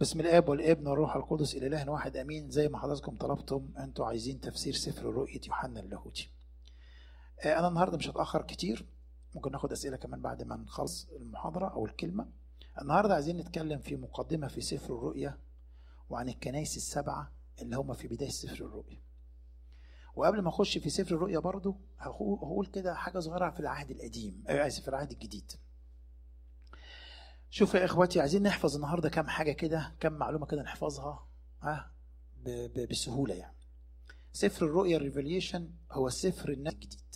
بسم الاب والابن والروح القدس الاله واحد امين زي ما حضراتكم طلبتم انتوا عايزين تفسير سفر رؤيه يوحنا اللاهوتي آه، انا النهارده مش هتاخر كتير ممكن ناخد اسئله كمان بعد ما نخلص المحاضره او الكلمه النهارده عايزين نتكلم في مقدمه في سفر الرؤيا وعن الكنائس السبعه اللي هم في بدايه سفر الرؤيا وقبل ما اخش في سفر الرؤيا برضو هقول هقول كده حاجه صغيره في العهد القديم آه، اسف في العهد الجديد شوف يا اخواتي عايزين نحفظ النهارده كام حاجه كده كام معلومه كده نحفظها ها ب- ب- بسهوله يعني سفر الرؤيا ريفيليشن هو سفر النبي الجديد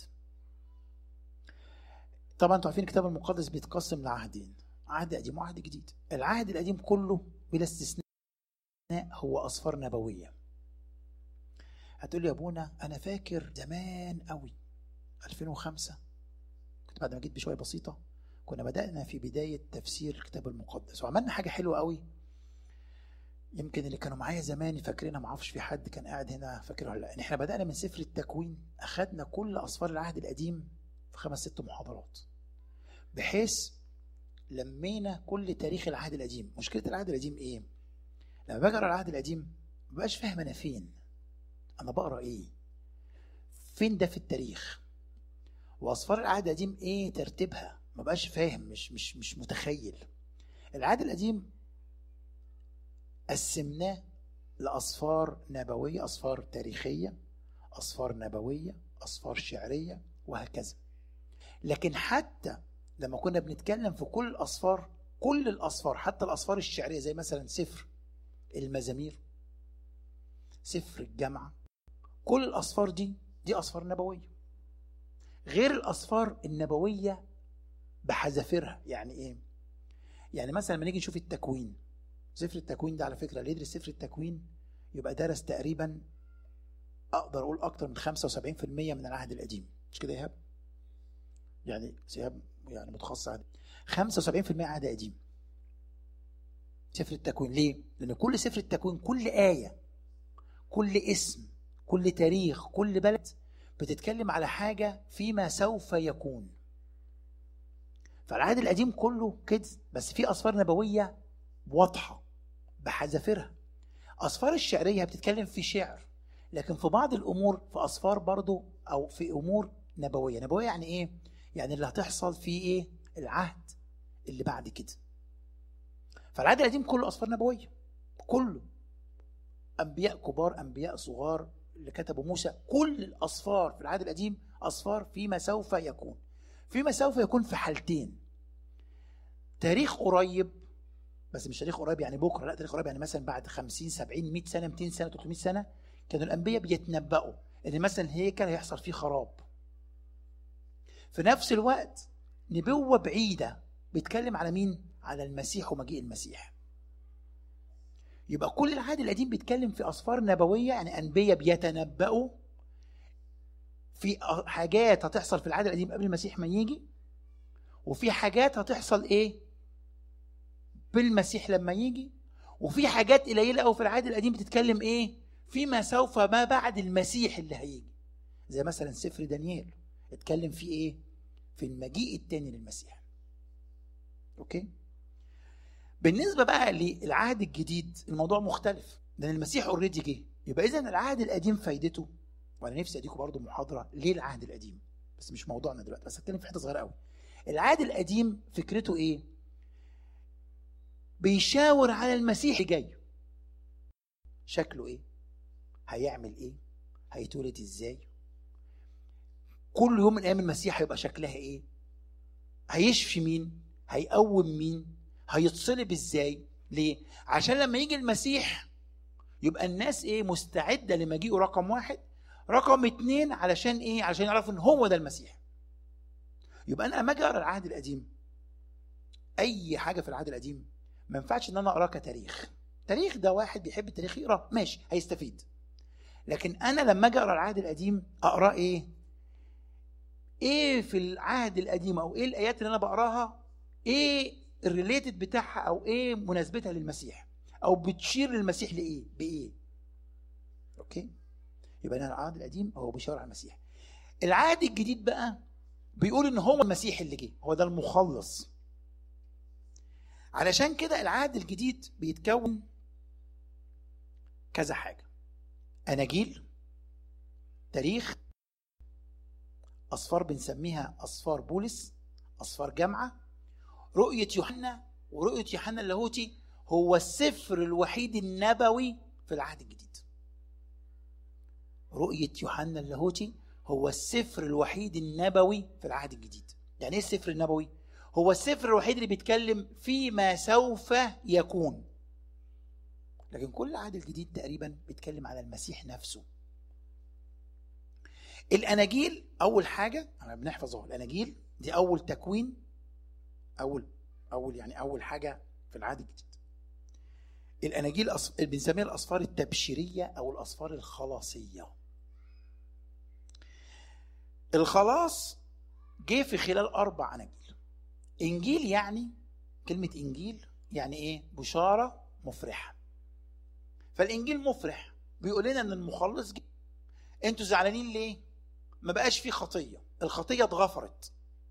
طبعا انتوا عارفين الكتاب المقدس بيتقسم لعهدين عهد قديم وعهد جديد العهد القديم كله بلا استثناء هو اسفار نبويه هتقول لي يا ابونا انا فاكر زمان قوي 2005 كنت بعد ما جيت بشويه بسيطه كنا بدأنا في بداية تفسير الكتاب المقدس وعملنا حاجة حلوة قوي يمكن اللي كانوا معايا زمان فاكرينها ما اعرفش في حد كان قاعد هنا فاكرها ولا لا إن احنا بدأنا من سفر التكوين أخدنا كل أسفار العهد القديم في خمس ست محاضرات بحيث لمينا كل تاريخ العهد القديم مشكلة العهد القديم إيه؟ لما باجي أقرأ العهد القديم مبقاش فاهم أنا فين أنا بقرأ إيه فين ده في التاريخ وأسفار العهد القديم إيه ترتيبها ما بقاش فاهم مش مش مش متخيل العهد القديم قسمناه لأصفار نبوية أصفار تاريخية أصفار نبوية أصفار شعرية وهكذا لكن حتى لما كنا بنتكلم في كل الأصفار كل الأصفار حتى الأصفار الشعرية زي مثلا سفر المزامير سفر الجامعة كل الأصفار دي دي أصفار نبوية غير الأصفار النبوية بحذافيرها يعني ايه يعني مثلا لما نيجي نشوف التكوين سفر التكوين ده على فكره اللي يدرس سفر التكوين يبقى درس تقريبا اقدر اقول اكتر من 75% من العهد القديم مش كده يا ايهاب يعني ايهاب يعني متخصص عهد 75% عهد قديم سفر التكوين ليه لان كل سفر التكوين كل ايه كل اسم كل تاريخ كل بلد بتتكلم على حاجه فيما سوف يكون فالعهد القديم كله كده بس في اسفار نبويه واضحه بحذافيرها اسفار الشعريه بتتكلم في شعر لكن في بعض الامور في اسفار برضو او في امور نبويه نبويه يعني ايه يعني اللي هتحصل في ايه العهد اللي بعد كده فالعهد القديم كله اسفار نبويه كله انبياء كبار انبياء صغار اللي كتبوا موسى كل الاسفار في العهد القديم اسفار فيما سوف يكون فيما سوف يكون في حالتين تاريخ قريب بس مش تاريخ قريب يعني بكره لا تاريخ قريب يعني مثلا بعد 50 70 100 سنه 200 سنه 300 سنه كانوا الانبياء بيتنبأوا ان مثلا الهيكل هيحصل فيه خراب في نفس الوقت نبوه بعيده بيتكلم على مين على المسيح ومجيء المسيح يبقى كل العهد القديم بيتكلم في اسفار نبويه يعني انبياء بيتنبأوا في حاجات هتحصل في العهد القديم قبل المسيح ما يجي وفي حاجات هتحصل ايه بالمسيح لما يجي وفي حاجات قليله قوي في العهد القديم بتتكلم ايه فيما سوف ما بعد المسيح اللي هيجي زي مثلا سفر دانيال اتكلم فيه ايه في المجيء التاني للمسيح اوكي بالنسبه بقى للعهد الجديد الموضوع مختلف لان المسيح اوريدي جه يبقى اذا العهد القديم فايدته وانا نفسي اديكم برضو محاضره ليه العهد القديم بس مش موضوعنا دلوقتي بس هتكلم في حته صغيره قوي العهد القديم فكرته ايه بيشاور على المسيح جاي شكله ايه هيعمل ايه هيتولد ازاي كل يوم من ايام المسيح هيبقى شكلها ايه هيشفي مين هيقوم مين هيتصلب ازاي ليه عشان لما يجي المسيح يبقى الناس ايه مستعده لمجيئه رقم واحد رقم اتنين علشان ايه علشان يعرفوا ان هو ده المسيح يبقى انا لما اجي اقرا العهد القديم اي حاجه في العهد القديم ما ينفعش ان انا اقراه كتاريخ تاريخ ده واحد بيحب التاريخ يقرا ماشي هيستفيد لكن انا لما اجي اقرا العهد القديم اقراه ايه ايه في العهد القديم او ايه الايات اللي انا بقراها ايه الريليتد بتاعها او ايه مناسبتها للمسيح او بتشير للمسيح لايه بايه اوكي يبقى انا العهد القديم هو بيشاور على المسيح العهد الجديد بقى بيقول ان هو المسيح اللي جه هو ده المخلص علشان كده العهد الجديد بيتكون كذا حاجه اناجيل تاريخ اصفار بنسميها اصفار بولس اصفار جامعه رؤيه يوحنا ورؤيه يوحنا اللاهوتي هو السفر الوحيد النبوي في العهد الجديد رؤيه يوحنا اللاهوتي هو السفر الوحيد النبوي في العهد الجديد يعني ايه السفر النبوي هو السفر الوحيد اللي بيتكلم فيما سوف يكون لكن كل العهد الجديد تقريبا بيتكلم على المسيح نفسه الاناجيل اول حاجه انا بنحفظه الاناجيل دي اول تكوين اول اول يعني اول حاجه في العهد الجديد الاناجيل أص... بنسميها الاصفار التبشيريه او الاصفار الخلاصيه الخلاص جه في خلال اربع اناجيل انجيل يعني كلمه انجيل يعني ايه بشاره مفرحه فالانجيل مفرح بيقول لنا ان المخلص جه انتوا زعلانين ليه ما بقاش في خطيه الخطيه اتغفرت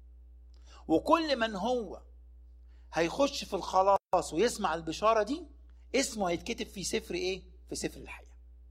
وكل من هو هيخش في الخلاص ويسمع البشاره دي اسمه هيتكتب في سفر ايه في سفر الحياه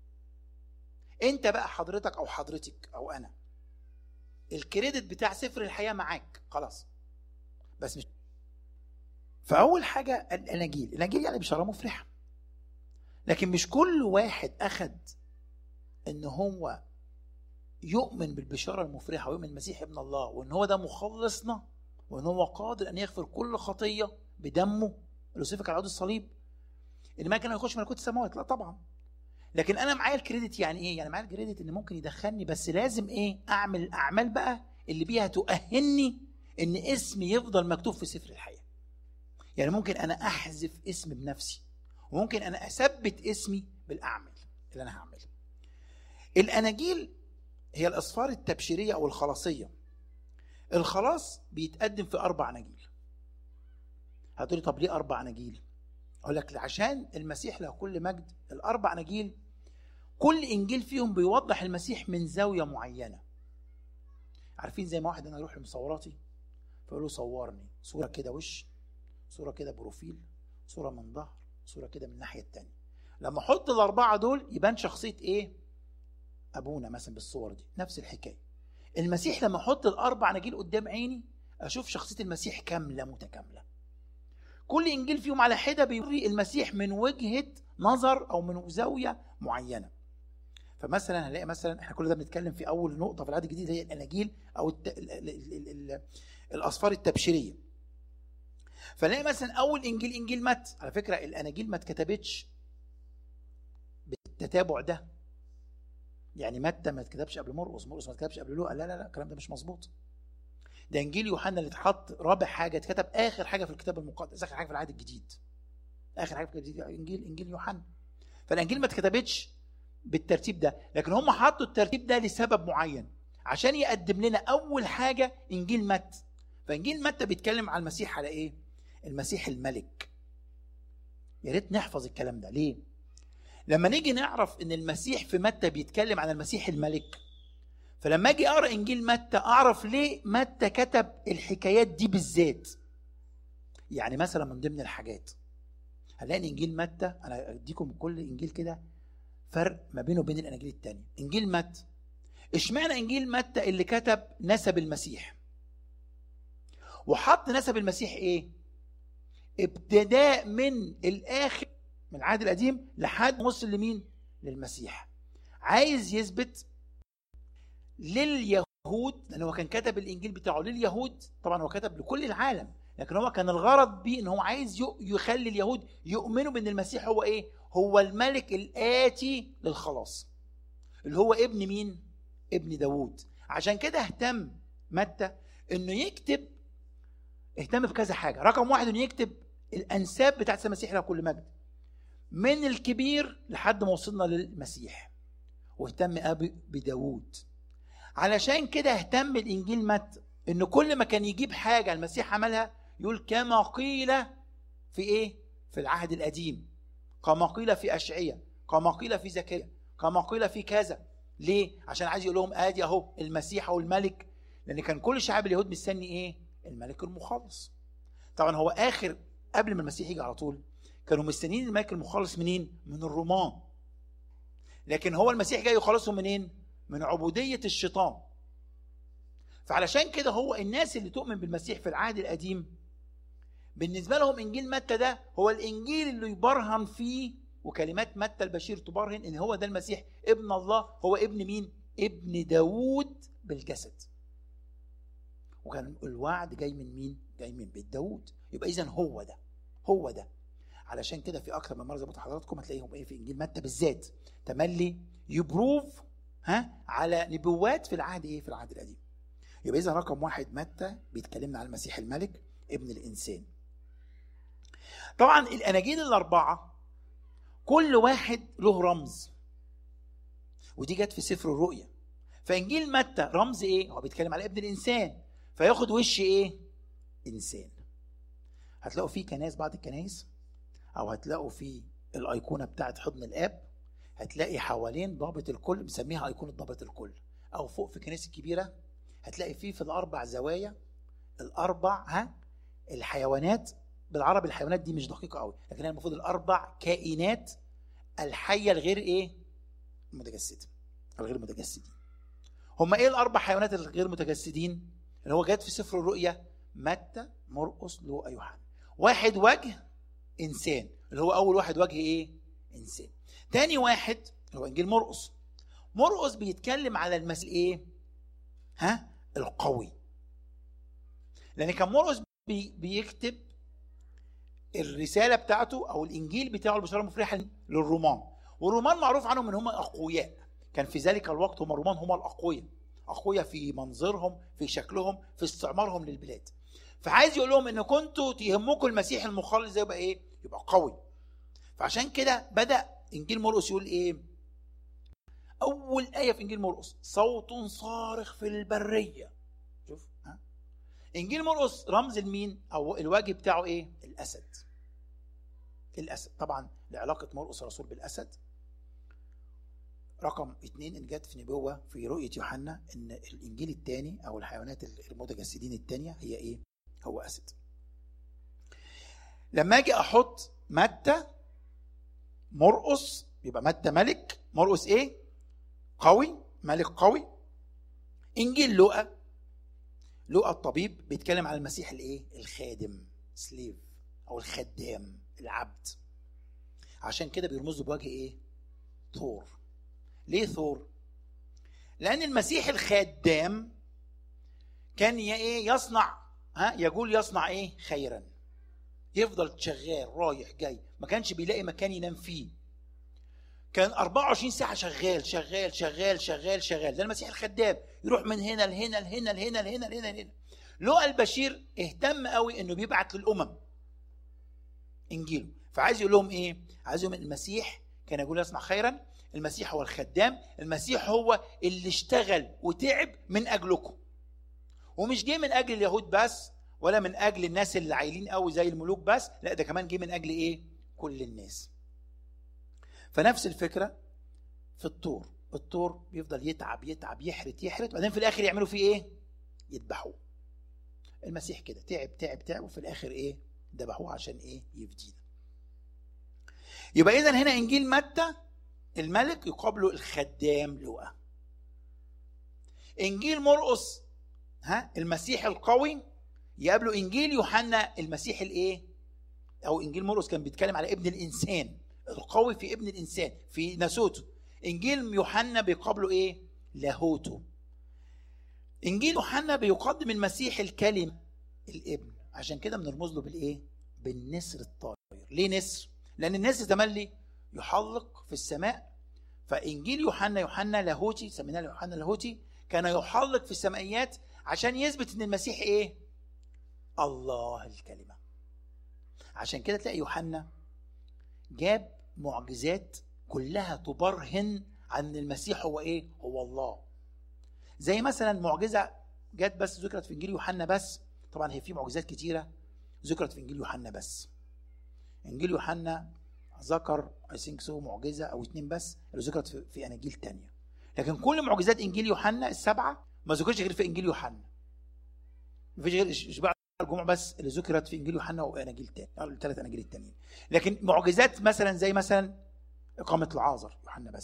انت بقى حضرتك او حضرتك او انا الكريدت بتاع سفر الحياه معاك خلاص بس مش فاول حاجه الاناجيل الاناجيل يعني بشاره مفرحه لكن مش كل واحد اخد ان هو يؤمن بالبشاره المفرحه ويؤمن المسيح ابن الله وان هو ده مخلصنا وان هو قادر ان يغفر كل خطيه بدمه اللي سفك على عود الصليب ان ما كان يخش ملكوت السماوات لا طبعا لكن انا معايا الكريدت يعني ايه يعني معايا الكريدت ان ممكن يدخلني بس لازم ايه اعمل الاعمال بقى اللي بيها تؤهلني ان اسمي يفضل مكتوب في سفر الحياه يعني ممكن انا احذف اسم بنفسي وممكن انا اثبت اسمي بالاعمال اللي انا هعملها الاناجيل هي الاسفار التبشيريه او الخلاصيه الخلاص بيتقدم في اربع اناجيل هتقولي طب ليه اربع اناجيل اقول لك عشان المسيح له كل مجد الاربع اناجيل كل انجيل فيهم بيوضح المسيح من زاويه معينه عارفين زي ما واحد انا اروح لمصوراتي فيقول له صورني صوره كده وش صوره كده بروفيل صوره من ظهر صوره كده من الناحيه الثانيه لما احط الاربعه دول يبان شخصيه ايه ابونا مثلا بالصور دي نفس الحكايه المسيح لما احط الاربع اناجيل قدام عيني اشوف شخصيه المسيح كامله متكامله كل انجيل فيهم على حده بيوري المسيح من وجهه نظر او من زاويه معينه فمثلا هنلاقي مثلا احنا كل ده بنتكلم في اول نقطه في العهد الجديد هي الاناجيل او الت... ال... ال... ال... ال... الاسفار التبشيريه فنلاقي مثلا اول انجيل انجيل مت على فكره الاناجيل ما اتكتبتش بالتتابع ده يعني متى ما اتكتبش قبل مرقس مرقس ما اتكتبش قبل لوقا لا لا لا الكلام ده مش مظبوط ده انجيل يوحنا اللي اتحط رابع حاجه اتكتب اخر حاجه في الكتاب المقدس اخر حاجه في العهد الجديد اخر حاجه في الجديد انجيل انجيل يوحنا فالانجيل ما اتكتبتش بالترتيب ده لكن هم حطوا الترتيب ده لسبب معين عشان يقدم لنا اول حاجه انجيل متى فانجيل متى بيتكلم على المسيح على ايه المسيح الملك يا ريت نحفظ الكلام ده ليه لما نيجي نعرف ان المسيح في متى بيتكلم عن المسيح الملك فلما اجي اقرا انجيل متى اعرف ليه متى كتب الحكايات دي بالذات يعني مثلا من ضمن الحاجات هنلاقي ان انجيل متى انا اديكم كل انجيل كده فرق ما بينه وبين الاناجيل الثانيه انجيل متى اشمعنى انجيل متى اللي كتب نسب المسيح وحط نسب المسيح ايه ابتداء من الاخر من العهد القديم لحد وصل لمين للمسيح عايز يثبت لليهود لان هو كان كتب الانجيل بتاعه لليهود طبعا هو كتب لكل العالم لكن هو كان الغرض بيه ان هو عايز يخلي اليهود يؤمنوا بان المسيح هو ايه هو الملك الاتي للخلاص اللي هو ابن مين ابن داوود عشان كده اهتم متى انه يكتب اهتم بكذا حاجه رقم واحد انه يكتب الانساب بتاعت المسيح له كل مجد من الكبير لحد ما وصلنا للمسيح واهتم ابي بداوود علشان كده اهتم الانجيل متى ان كل ما كان يجيب حاجه المسيح عملها يقول كما قيل في ايه في العهد القديم كما قيل في اشعياء كما قيل في زكريا كما قيل في كذا ليه عشان عايز يقول لهم ادي اهو المسيح او الملك لان كان كل شعب اليهود مستني ايه الملك المخلص طبعا هو اخر قبل ما المسيح يجي على طول كانوا مستنيين الملك المخلص منين من الرومان لكن هو المسيح جاي يخلصهم منين من عبوديه الشيطان فعلشان كده هو الناس اللي تؤمن بالمسيح في العهد القديم بالنسبه لهم انجيل متى ده هو الانجيل اللي يبرهن فيه وكلمات متى البشير تبرهن ان هو ده المسيح ابن الله هو ابن مين ابن داوود بالجسد وكان الوعد جاي من مين جاي من بيت داوود يبقى اذا هو ده هو ده علشان كده في اكثر من مره زي ما حضراتكم هتلاقيهم ايه في انجيل متى بالذات تملي يبروف ها على نبوات في العهد ايه في العهد القديم يبقى اذا رقم واحد متى بيتكلمنا على المسيح الملك ابن الانسان طبعا الاناجيل الاربعه كل واحد له رمز ودي جت في سفر الرؤيا فانجيل متى رمز ايه هو بيتكلم على ابن الانسان فياخد وش ايه انسان هتلاقوا في كنايس بعض الكنايس او هتلاقوا في الايقونه بتاعت حضن الاب هتلاقي حوالين ضابط الكل مسميها ايقونه ضابط الكل او فوق في الكنائس الكبيره هتلاقي فيه في الاربع زوايا الاربع ها الحيوانات بالعربي الحيوانات دي مش دقيقه قوي لكن هي المفروض الاربع كائنات الحيه الغير ايه متجسده الغير متجسدين هما ايه الاربع حيوانات الغير متجسدين اللي هو جت في سفر الرؤيا متى مرقس لوقا يوحنا واحد وجه انسان اللي هو اول واحد وجه ايه انسان تاني واحد هو انجيل مرقس مرقس بيتكلم على المسيح ايه ها القوي لان كان مرقس بي بيكتب الرساله بتاعته او الانجيل بتاعه البشاره المفرحه للرومان والرومان معروف عنهم ان هم اقوياء كان في ذلك الوقت هم الرومان هم الاقوياء اقوياء في منظرهم في شكلهم في استعمارهم للبلاد فعايز يقول لهم ان كنتوا تهمكم المسيح المخلص ده يبقى ايه يبقى قوي فعشان كده بدا انجيل مرقس يقول ايه اول ايه في انجيل مرقس صوت صارخ في البريه شوف ها انجيل مرقس رمز المين او الوجه بتاعه ايه الاسد الاسد طبعا لعلاقه مرقس الرسول بالاسد رقم اثنين ان جت في نبوه في رؤيه يوحنا ان الانجيل الثاني او الحيوانات المتجسدين الثانيه هي ايه؟ هو اسد. لما اجي احط متى مرقس يبقى متى ملك مرقس ايه؟ قوي ملك قوي انجيل لوقا لوقا الطبيب بيتكلم على المسيح الايه؟ الخادم سليف او الخدام العبد عشان كده بيرمزوا بوجه ايه؟ ثور ليه ثور؟ لأن المسيح الخدام كان ايه يصنع ها يقول يصنع ايه خيرا يفضل شغال رايح جاي ما كانش بيلاقي مكان ينام فيه كان 24 ساعة شغال شغال شغال شغال شغال ده المسيح الخدام يروح من هنا لهنا لهنا لهنا لهنا لهنا لهنا لوقا البشير اهتم قوي انه بيبعت للامم انجيله فعايز يقول لهم ايه عايز يقول المسيح كان يقول يصنع خيرا المسيح هو الخدام المسيح هو اللي اشتغل وتعب من اجلكم ومش جه من اجل اليهود بس ولا من اجل الناس اللي عايلين قوي زي الملوك بس لا ده كمان جه من اجل ايه كل الناس فنفس الفكره في الطور الطور بيفضل يتعب يتعب يحرت يحرت وبعدين في الاخر يعملوا فيه ايه يذبحوه المسيح كده تعب تعب تعب وفي الاخر ايه ذبحوه عشان ايه يفدينا يبقى اذا هنا انجيل متى الملك يقابله الخدام لوقا انجيل مرقس ها المسيح القوي يقابله انجيل يوحنا المسيح الايه او انجيل مرقس كان بيتكلم على ابن الانسان القوي في ابن الانسان في ناسوته انجيل يوحنا بيقابله ايه لاهوته انجيل يوحنا بيقدم المسيح الكلمه الابن عشان كده بنرمز له بالايه بالنسر الطاير ليه نسر لان النسر تملي يحلق في السماء فانجيل يوحنا يوحنا لاهوتي سميناه يوحنا لاهوتي كان يحلق في السمائيات عشان يثبت ان المسيح ايه الله الكلمه عشان كده تلاقي يوحنا جاب معجزات كلها تبرهن عن المسيح هو ايه هو الله زي مثلا معجزه جت بس ذكرت في انجيل يوحنا بس طبعا هي في معجزات كتيره ذكرت في انجيل يوحنا بس انجيل يوحنا ذكر اي ثينك سو معجزه او اتنين بس اللي ذكرت في, في اناجيل تانية لكن كل معجزات انجيل يوحنا السبعه ما ذكرش غير في انجيل يوحنا مفيش غير اشباع الجمعه بس اللي ذكرت في انجيل يوحنا واناجيل تاني الثلاث اناجيل التانيين لكن معجزات مثلا زي مثلا اقامه العازر يوحنا بس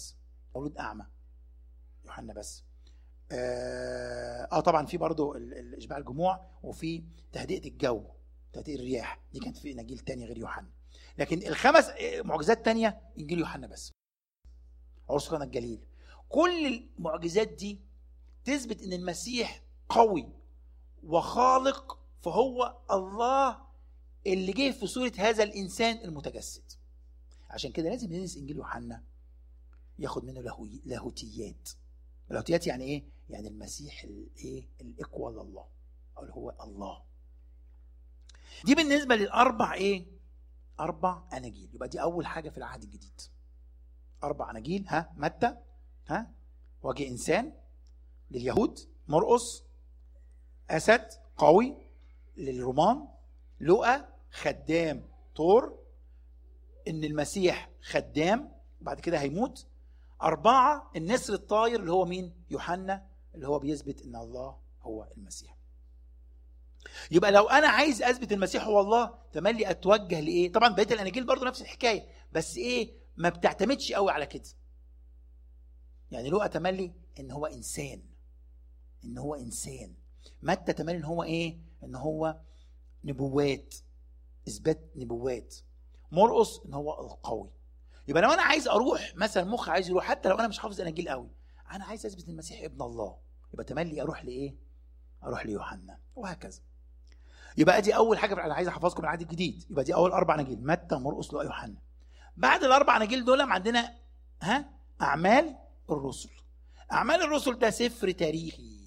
مولود اعمى يوحنا بس اه, آه طبعا في برضو ال- ال- اشباع الجموع وفي تهدئه الجو تهدئه الرياح دي كانت في اناجيل تاني غير يوحنا لكن الخمس آه، معجزات تانية انجيل يوحنا بس عرس قنا الجليل كل المعجزات دي تثبت ان المسيح قوي وخالق فهو الله اللي جه في صوره هذا الانسان المتجسد عشان كده لازم ندرس انجيل يوحنا ياخد منه لاهوي- لاهوتيات اللاهوتيات يعني ايه يعني المسيح الايه الاقوى لله او اللي هو الله دي بالنسبه للاربع ايه اربع اناجيل يبقى دي اول حاجه في العهد الجديد اربع اناجيل ها متى ها وجه انسان لليهود مرقس اسد قوي للرومان لؤى خدام طور ان المسيح خدام بعد كده هيموت أربعة النسر الطاير اللي هو مين؟ يوحنا اللي هو بيثبت إن الله هو المسيح. يبقى لو أنا عايز أثبت المسيح هو الله تملي أتوجه لإيه؟ طبعا بقية الأناجيل برضو نفس الحكاية بس إيه؟ ما بتعتمدش قوي على كده. يعني لوقا تملي إن هو إنسان. إن هو إنسان. متى تملي إن هو إيه؟ إن هو نبوات. إثبات نبوات. مرقس إن هو القوي. يبقى لو انا عايز اروح مثلا مخ عايز يروح حتى لو انا مش حافظ اناجيل قوي انا عايز اثبت المسيح ابن الله يبقى تملي اروح لايه اروح ليوحنا وهكذا يبقى دي اول حاجه انا عايز احفظكم العهد الجديد يبقى دي اول اربع اناجيل متى مرقس لوقا يوحنا بعد الاربع اناجيل دول عندنا ها اعمال الرسل اعمال الرسل ده سفر تاريخي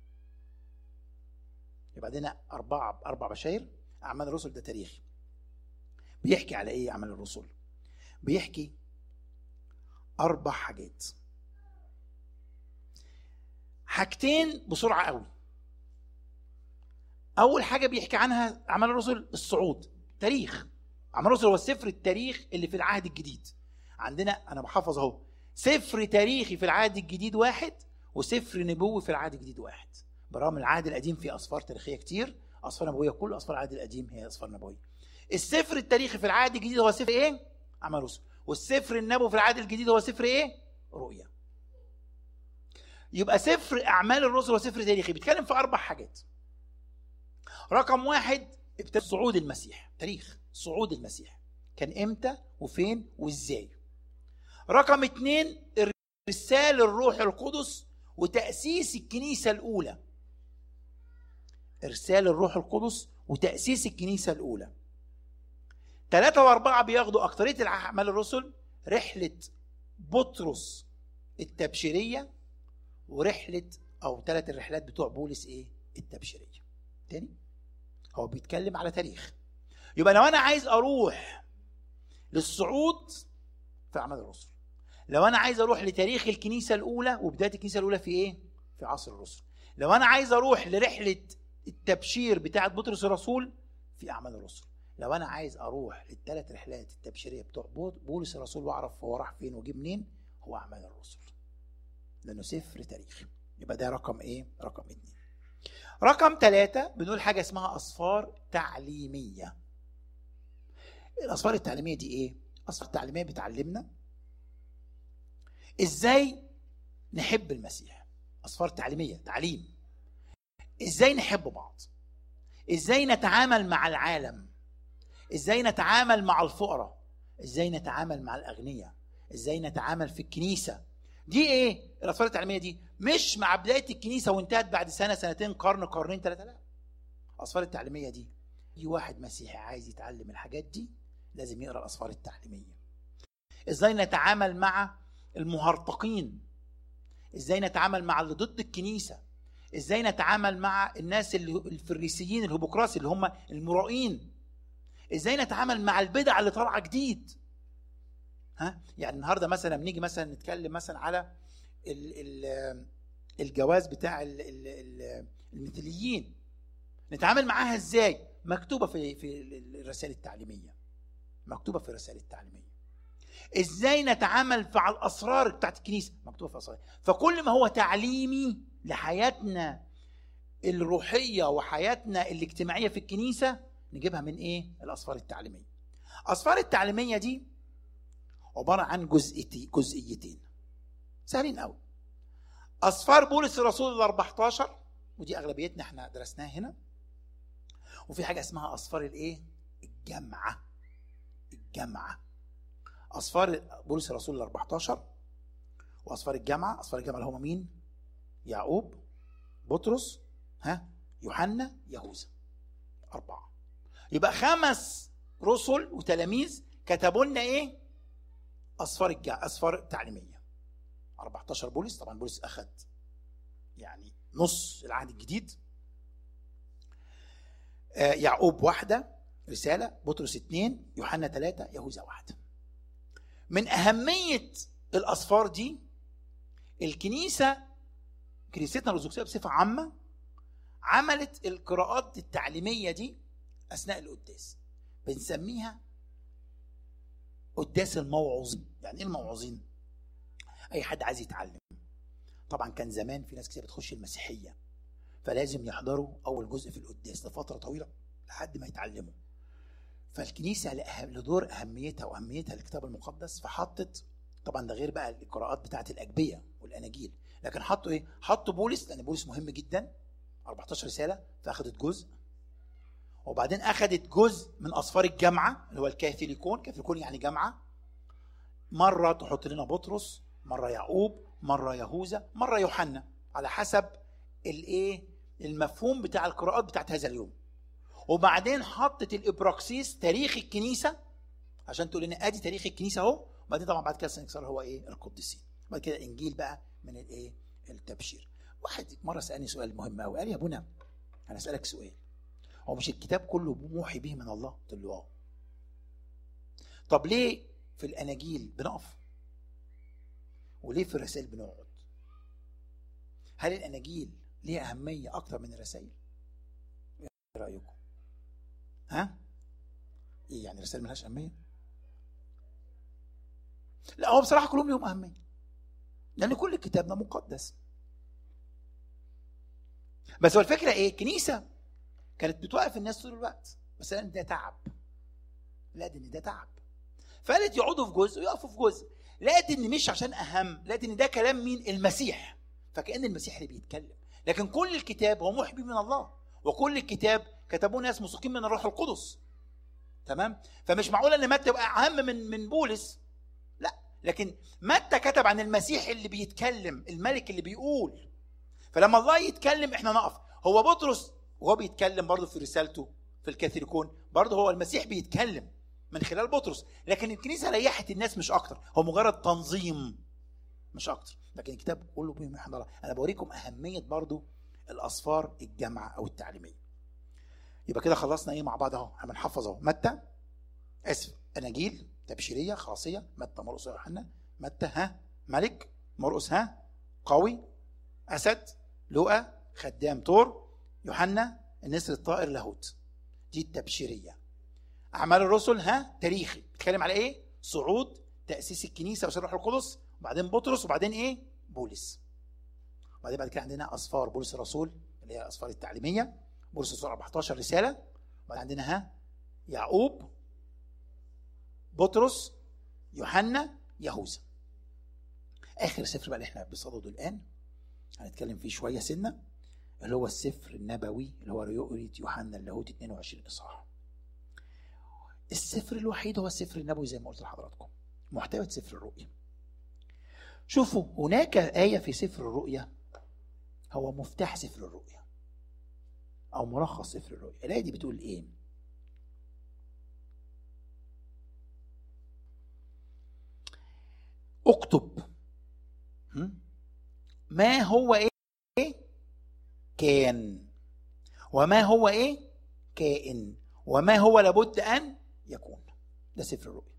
يبقى عندنا اربع اربع بشاير اعمال الرسل ده تاريخي بيحكي على ايه اعمال الرسل بيحكي اربع حاجات حاجتين بسرعه قوي اول حاجه بيحكي عنها اعمال الرسل الصعود تاريخ اعمال الرسل هو سفر التاريخ اللي في العهد الجديد عندنا انا بحفظ اهو سفر تاريخي في العهد الجديد واحد وسفر نبوي في العهد الجديد واحد برغم العهد القديم فيه اسفار تاريخيه كتير اسفار نبويه كل اسفار العهد القديم هي اسفار نبويه السفر التاريخي في العهد الجديد هو سفر ايه اعمال الرسل والسفر النبوي في العهد الجديد هو سفر ايه رؤيا يبقى سفر اعمال الرسل هو سفر تاريخي بيتكلم في اربع حاجات رقم واحد ابتدى صعود المسيح تاريخ صعود المسيح كان امتى وفين وازاي رقم اتنين ارسال الروح القدس وتاسيس الكنيسه الاولى ارسال الروح القدس وتاسيس الكنيسه الاولى ثلاثة وأربعة بياخدوا أكترية أعمال الرسل رحلة بطرس التبشيرية ورحلة أو ثلاث الرحلات بتوع بولس إيه؟ التبشيرية. تاني هو بيتكلم على تاريخ. يبقى لو أنا عايز أروح للصعود في أعمال الرسل. لو أنا عايز أروح لتاريخ الكنيسة الأولى وبداية الكنيسة الأولى في إيه؟ في عصر الرسل. لو أنا عايز أروح لرحلة التبشير بتاعة بطرس الرسول في أعمال الرسل. لو انا عايز اروح للثلاث رحلات التبشيريه بتوع بولس الرسول واعرف هو راح فين وجه منين هو اعمال الرسل لانه سفر تاريخ يبقى ده رقم ايه رقم اتنين رقم ثلاثة بنقول حاجة اسمها أسفار تعليمية الأسفار التعليمية دي إيه؟ أسفار تعليمية بتعلمنا إزاي نحب المسيح أسفار تعليمية تعليم إزاي نحب بعض إزاي نتعامل مع العالم ازاي نتعامل مع الفقراء ازاي نتعامل مع الاغنياء ازاي نتعامل في الكنيسه دي ايه الاسفار التعليميه دي مش مع بدايه الكنيسه وانتهت بعد سنه سنتين قرن قرنين ثلاثه لا الاسفار التعليميه دي اي واحد مسيحي عايز يتعلم الحاجات دي لازم يقرا الاسفار التعليميه ازاي نتعامل مع المهرطقين ازاي نتعامل مع اللي ضد الكنيسه ازاي نتعامل مع الناس اللي الفريسيين الهيبوكراسي اللي هم المرائين ازاي نتعامل مع البدع اللي طالعه جديد ها يعني النهارده مثلا بنيجي مثلا نتكلم مثلا على ال ال الجواز بتاع ال ال ال المثليين نتعامل معاها ازاي مكتوبه في في الرسائل التعليميه مكتوبه في الرسائل التعليميه ازاي نتعامل مع الاسرار بتاعت الكنيسه مكتوبه في الاسرار فكل ما هو تعليمي لحياتنا الروحيه وحياتنا الاجتماعيه في الكنيسه نجيبها من ايه الاسفار التعليميه الاسفار التعليميه دي عباره عن جزئيتين جزئيتين سهلين قوي اصفار بولس الرسول ال 14 ودي اغلبيتنا احنا درسناها هنا وفي حاجه اسمها اصفار الايه الجامعه الجامعه اصفار بولس الرسول ال 14 واصفار الجامعه اصفار الجامعه اللي هم مين يعقوب بطرس ها يوحنا يهوذا اربعه يبقى خمس رسل وتلاميذ كتبوا لنا ايه اصفار الجا اصفار تعليميه 14 بولس طبعا بولس اخذ يعني نص العهد الجديد آه يعقوب واحده رساله بطرس اثنين يوحنا ثلاثه يهوذا واحده من اهميه الاصفار دي الكنيسه كنيستنا الارثوذكسيه بصفه عامه عملت القراءات التعليميه دي اثناء القداس بنسميها قداس الموعظين يعني ايه الموعظين اي حد عايز يتعلم طبعا كان زمان في ناس كتير بتخش المسيحيه فلازم يحضروا اول جزء في القداس لفتره طويله لحد ما يتعلموا فالكنيسه لدور اهميتها واهميتها الكتاب المقدس فحطت طبعا ده غير بقى القراءات بتاعت الاجبيه والاناجيل لكن حطوا ايه حطوا بولس لان بولس مهم جدا 14 رساله فاخدت جزء وبعدين اخذت جزء من اصفار الجامعه اللي هو الكاثوليكون كاثوليكون يعني جامعه مره تحط لنا بطرس مره يعقوب مره يهوذا مره يوحنا على حسب الايه المفهوم بتاع القراءات بتاعت هذا اليوم وبعدين حطت الابراكسيس تاريخ الكنيسه عشان تقول لنا ادي تاريخ الكنيسه اهو وبعدين طبعا بعد كده سنكسر هو ايه القديسين بعد كده الانجيل بقى من الايه التبشير واحد مره سالني سؤال مهم قوي قال يا ابونا انا اسالك سؤال هو مش الكتاب كله موحي به من الله قلت له اه طب ليه في الاناجيل بنقف وليه في الرسائل بنقعد هل الاناجيل ليها اهميه اكتر من الرسائل ايه رايكم ها ايه يعني الرسائل ملهاش اهميه لا هو بصراحه كلهم لهم اهميه لان كل كتابنا مقدس بس هو الفكره ايه الكنيسه كانت بتوقف الناس طول الوقت بس لان ده تعب لقيت ان ده تعب فقالت يقعدوا في جزء ويقفوا في جزء لقيت ان مش عشان اهم لقيت ان ده كلام مين المسيح فكان المسيح اللي بيتكلم لكن كل الكتاب هو محبي من الله وكل الكتاب كتبوه ناس مسوقين من الروح القدس تمام فمش معقول ان متى يبقى اهم من من بولس لا لكن متى كتب عن المسيح اللي بيتكلم الملك اللي بيقول فلما الله يتكلم احنا نقف هو بطرس وهو بيتكلم برضه في رسالته في الكاثوليكون برضه هو المسيح بيتكلم من خلال بطرس لكن الكنيسه ريحت الناس مش اكتر هو مجرد تنظيم مش اكتر لكن الكتاب كله بهم الله انا بوريكم اهميه برضه الاصفار الجامعه او التعليميه يبقى كده خلصنا ايه مع بعض اهو احنا بنحفظ اهو متى اسف اناجيل تبشيريه خاصيه متى مرقس يوحنا متى ها ملك مرقس ها قوي اسد لؤى خدام تور يوحنا النسر الطائر لاهوت دي التبشيريه اعمال الرسل ها تاريخي بيتكلم على ايه صعود تاسيس الكنيسه وسر الروح القدس وبعدين بطرس وبعدين ايه بولس وبعدين بعد كده عندنا اصفار بولس الرسول اللي هي الاصفار التعليميه بولس الرسول 14 رساله وبعدين عندنا ها يعقوب بطرس يوحنا يهوذا اخر سفر بقى اللي احنا بصدده الان هنتكلم فيه شويه سنه اللي هو السفر النبوي اللي هو رؤية يوحنا اللاهوت 22 اصحاح السفر الوحيد هو السفر النبوي زي ما قلت لحضراتكم محتوى سفر الرؤيا شوفوا هناك آية في سفر الرؤيا هو مفتاح سفر الرؤيا أو ملخص سفر الرؤيا الآية دي بتقول إيه اكتب ما هو ايه كان وما هو ايه كائن وما هو لابد ان يكون ده سفر الرؤيا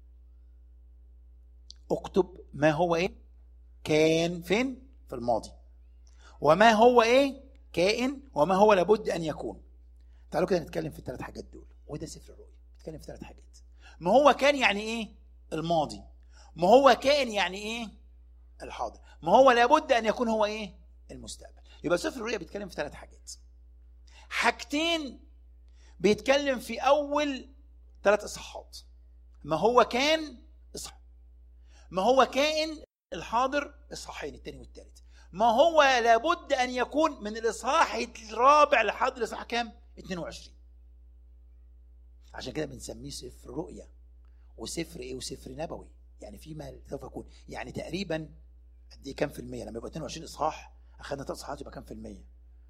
اكتب ما هو ايه كان فين في الماضي وما هو ايه كائن وما هو لابد ان يكون تعالوا كده نتكلم في الثلاث حاجات دول وده سفر الرؤيا نتكلم في ثلاث حاجات ما هو كان يعني ايه الماضي ما هو كائن يعني ايه الحاضر ما هو لابد ان يكون هو ايه المستقبل يبقى سفر الرؤيا بيتكلم في ثلاث حاجات حاجتين بيتكلم في اول ثلاث اصحاحات ما هو كان اصحى ما هو كائن الحاضر اصحاحين الثاني والثالث ما هو لابد ان يكون من الاصحاح الرابع لحد الاصحاح كام 22 عشان كده بنسميه سفر رؤيا وسفر ايه وسفر نبوي يعني فيما سوف يكون يعني تقريبا قد ايه كام في المية لما يبقى 22 اصحاح اخذنا ثلاث اصحاحات يبقى كام في المية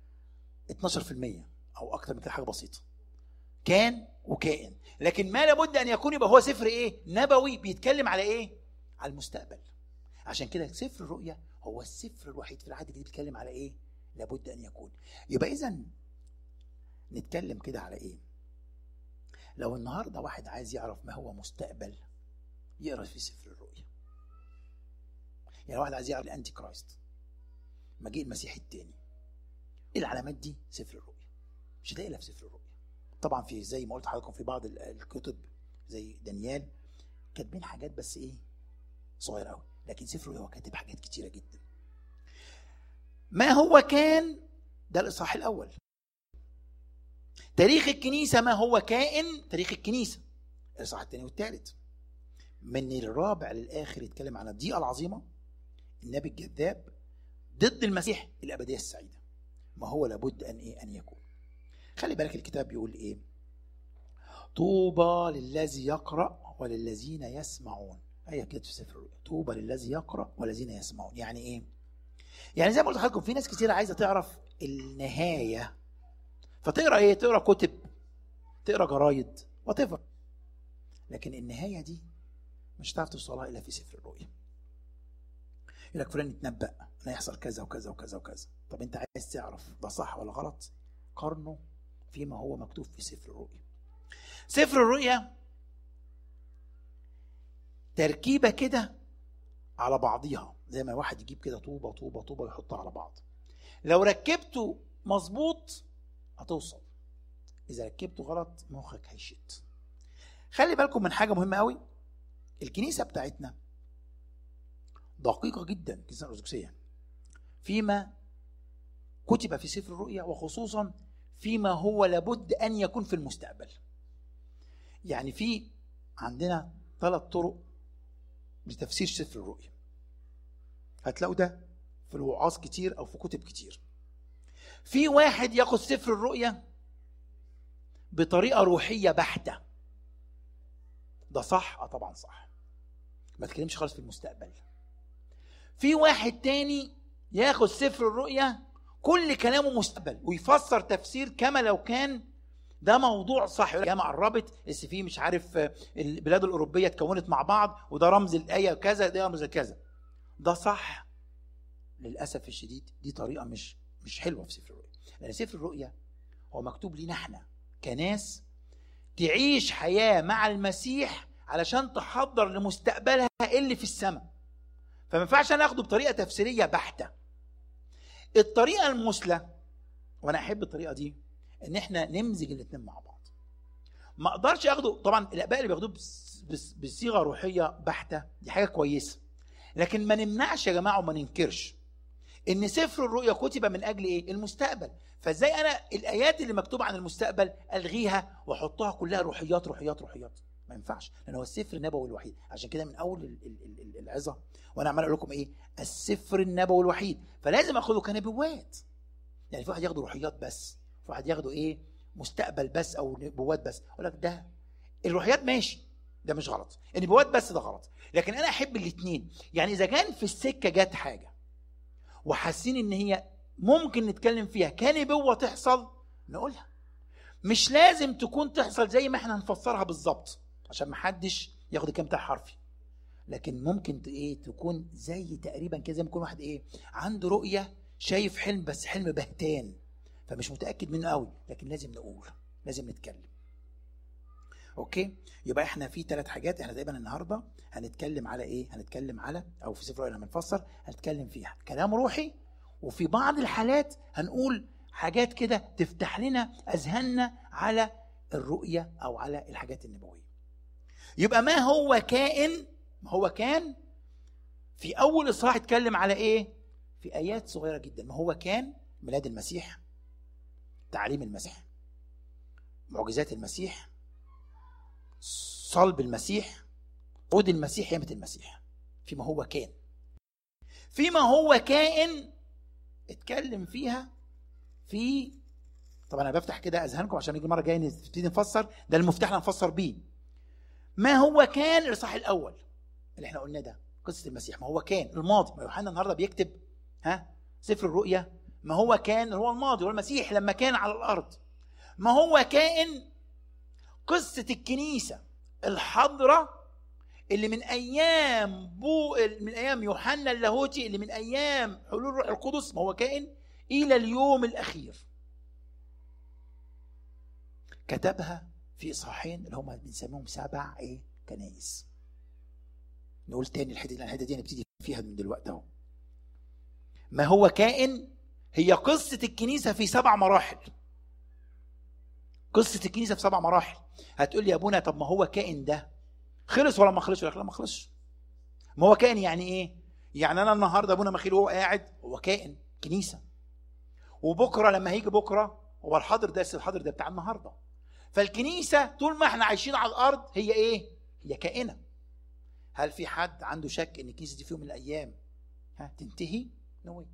12% او اكتر من كده حاجه بسيطه كان وكائن لكن ما لابد ان يكون يبقى هو سفر ايه نبوي بيتكلم على ايه على المستقبل عشان كده سفر الرؤيا هو السفر الوحيد في العهد الجديد بيتكلم على ايه لابد ان يكون يبقى اذا نتكلم كده على ايه لو النهارده واحد عايز يعرف ما هو مستقبل يقرا في سفر الرؤيا يعني واحد عايز يعرف الانتي كرايست مجيء المسيح الثاني العلامات دي سفر الرؤيا مش هتلاقي الا في سفر الرؤيا طبعا في زي ما قلت لحضراتكم في بعض الكتب زي دانيال كاتبين حاجات بس ايه صغيره قوي لكن سفر الرؤيا هو كاتب حاجات كتيره جدا ما هو كان ده الاصحاح الاول تاريخ الكنيسه ما هو كائن تاريخ الكنيسه الاصحاح الثاني والثالث من الرابع للاخر يتكلم عن الضيقه العظيمه النبي الجذاب ضد المسيح الابديه السعيده ما هو لابد ان ايه ان يكون خلي بالك الكتاب بيقول ايه طوبى للذي يقرا وللذين يسمعون ايه كده في سفر الرؤيا طوبى للذي يقرا والذين يسمعون يعني ايه يعني زي ما قلت لحضراتكم في ناس كتير عايزه تعرف النهايه فتقرا ايه تقرا كتب تقرا جرايد وات لكن النهايه دي مش هتعرف توصلها الا في سفر الرؤيا يقول لك فلان يتنبأ ان هيحصل كذا وكذا وكذا وكذا طب انت عايز تعرف ده صح ولا غلط قارنه فيما هو مكتوب في سفر الرؤيا سفر الرؤيا تركيبه كده على بعضيها زي ما واحد يجيب كده طوبه طوبه طوبه ويحطها على بعض لو ركبته مظبوط هتوصل اذا ركبته غلط مخك هيشت خلي بالكم من حاجه مهمه قوي الكنيسه بتاعتنا دقيقه جدا الكنيسه الارثوذكسيه فيما كتب في سفر الرؤيا وخصوصا فيما هو لابد ان يكون في المستقبل يعني في عندنا ثلاث طرق لتفسير سفر الرؤيا هتلاقوا ده في الوعاظ كتير او في كتب كتير في واحد ياخد سفر الرؤيا بطريقه روحيه بحته ده صح اه طبعا صح ما تكلمش خالص في المستقبل في واحد تاني ياخد سفر الرؤيا كل كلامه مستقبل ويفسر تفسير كما لو كان ده موضوع صح يا جماعه قربت بس في مش عارف البلاد الاوروبيه اتكونت مع بعض وده رمز الايه كذا ده رمز كذا ده صح للاسف الشديد دي طريقه مش مش حلوه في سفر الرؤيا لان سفر الرؤيا هو مكتوب لينا احنا كناس تعيش حياه مع المسيح علشان تحضر لمستقبلها اللي في السماء فما ينفعش انا اخده بطريقه تفسيريه بحته الطريقه المثلى وانا احب الطريقه دي ان احنا نمزج الاثنين مع بعض ما اقدرش اخده طبعا الاباء اللي بياخدوه بصيغه روحيه بحته دي حاجه كويسه لكن ما نمنعش يا جماعه وما ننكرش ان سفر الرؤيا كتب من اجل ايه المستقبل فازاي انا الايات اللي مكتوبه عن المستقبل الغيها واحطها كلها روحيات روحيات روحيات ما ينفعش لان هو السفر النبوي الوحيد عشان كده من اول العظه وانا عمال اقول لكم ايه السفر النبوي الوحيد فلازم اخده كنبوات يعني في واحد ياخده روحيات بس في واحد ياخده ايه مستقبل بس او نبوات بس اقول لك ده الروحيات ماشي ده مش غلط النبوات بس ده غلط لكن انا احب الاثنين يعني اذا كان في السكه جت حاجه وحاسين ان هي ممكن نتكلم فيها كنبوه تحصل نقولها مش لازم تكون تحصل زي ما احنا هنفسرها بالظبط عشان ما حدش ياخد الكلام بتاع حرفي لكن ممكن ايه تكون زي تقريبا كده زي ما يكون واحد ايه عنده رؤيه شايف حلم بس حلم بهتان فمش متاكد منه قوي لكن لازم نقول لازم نتكلم اوكي يبقى احنا في ثلاث حاجات احنا دايما النهارده هنتكلم على ايه هنتكلم على او في سفر لما نفسر هنتكلم فيها كلام روحي وفي بعض الحالات هنقول حاجات كده تفتح لنا اذهاننا على الرؤيه او على الحاجات النبويه يبقى ما هو كائن ما هو كان في اول اصحاح اتكلم على ايه في ايات صغيره جدا ما هو كان ميلاد المسيح تعليم المسيح معجزات المسيح صلب المسيح عود المسيح قيامه المسيح فيما هو كان فيما هو كائن اتكلم فيها في طبعا انا بفتح كده اذهانكم عشان نيجي المره الجايه نبتدي نفسر ده المفتاح اللي هنفسر بيه ما هو كان الاصحاح الاول اللي احنا قلنا ده قصه المسيح ما هو كان الماضي ما يوحنا النهارده بيكتب ها سفر الرؤيا ما هو كان هو الماضي هو المسيح لما كان على الارض ما هو كائن قصه الكنيسه الحضره اللي من ايام بو من ايام يوحنا اللاهوتي اللي من ايام حلول الروح القدس ما هو كائن الى اليوم الاخير كتبها في اصحاحين اللي هم بنسميهم سبع ايه كنايس نقول تاني الحته دي الحته دي هنبتدي فيها من دلوقتي اهو ما هو كائن هي قصه الكنيسه في سبع مراحل قصه الكنيسه في سبع مراحل هتقول لي يا ابونا طب ما هو كائن ده خلص ولا ما خلصش لا ما خلصش ما هو كائن يعني ايه يعني انا النهارده ابونا مخيل وهو قاعد هو كائن كنيسه وبكره لما هيجي بكره هو الحاضر ده الحاضر ده بتاع النهارده فالكنيسه طول ما احنا عايشين على الارض هي ايه هي كائنه هل في حد عنده شك ان الكنيسه دي في يوم من الايام ها تنتهي نو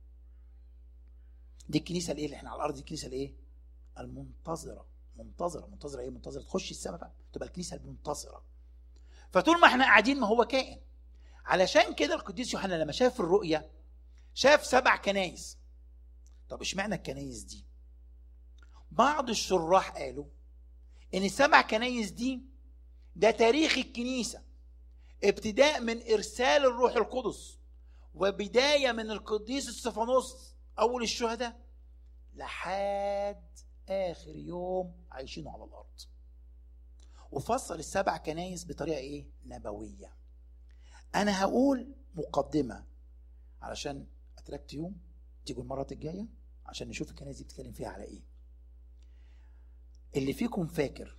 دي الكنيسه الايه اللي احنا على الارض دي الكنيسه الايه المنتظره منتظره منتظره ايه منتظره تخش السماء بقى تبقى الكنيسه المنتظره فطول ما احنا قاعدين ما هو كائن علشان كده القديس يوحنا لما شاف الرؤيا شاف سبع كنايس طب اشمعنى الكنايس دي بعض الشراح قالوا ان السبع كنايس دي ده تاريخ الكنيسه ابتداء من ارسال الروح القدس وبدايه من القديس استفانوس اول الشهداء لحد اخر يوم عايشينه على الارض وفصل السبع كنايس بطريقه ايه نبويه انا هقول مقدمه علشان اتراكت يوم تيجوا المره الجايه عشان نشوف الكنايس دي بتتكلم فيها على ايه اللي فيكم فاكر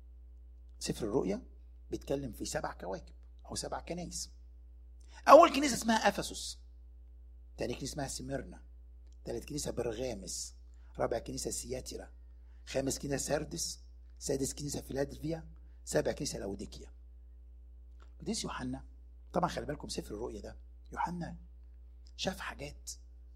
سفر الرؤيا بيتكلم في سبع كواكب او سبع كنايس اول كنيسه اسمها افسس تاني كنيسه اسمها سميرنا تالت كنيسه برغامس رابع كنيسه سياترا خامس كنيسه سردس سادس كنيسه فيلادلفيا سابع كنيسه لاوديكيا قديس يوحنا طبعا خلي بالكم سفر الرؤيا ده يوحنا شاف حاجات